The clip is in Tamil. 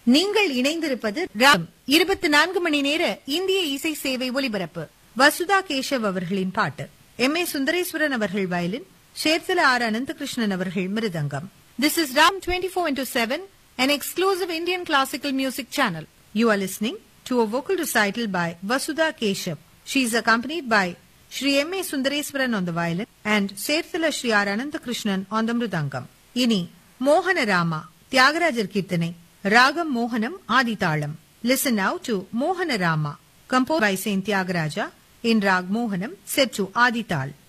நீங்கள் இணைந்திருப்பது ராம் இருபத்தி நான்கு மணி நேர இந்திய இசை சேவை ஒலிபரப்பு வசுதா கேஷவ் அவர்களின் பாட்டு எம் ஏ சுந்தரேஸ்வரன் அவர்கள் வயலின் ஷேர்தல ஆர் அனந்தகிருஷ்ணன் அவர்கள் mridangam this is Ram twenty four into seven an exclusive Indian classical music channel. You are listening to a vocal recital by Vasudha Keshav. She is accompanied by Sri M. A. Sundareswaran on the violin and Serthala Sri R. Ananthakrishnan on the mridangam. இனி மோகன ராமா தியாகராஜர் கீர்த்தனை ராகம் மோகனம் ஆதிதாளம் லிசன் நவ் டு மோகன Rama compose by chain Thiyagaraja in rock மோகனம் செட் டு ஆதிதாள்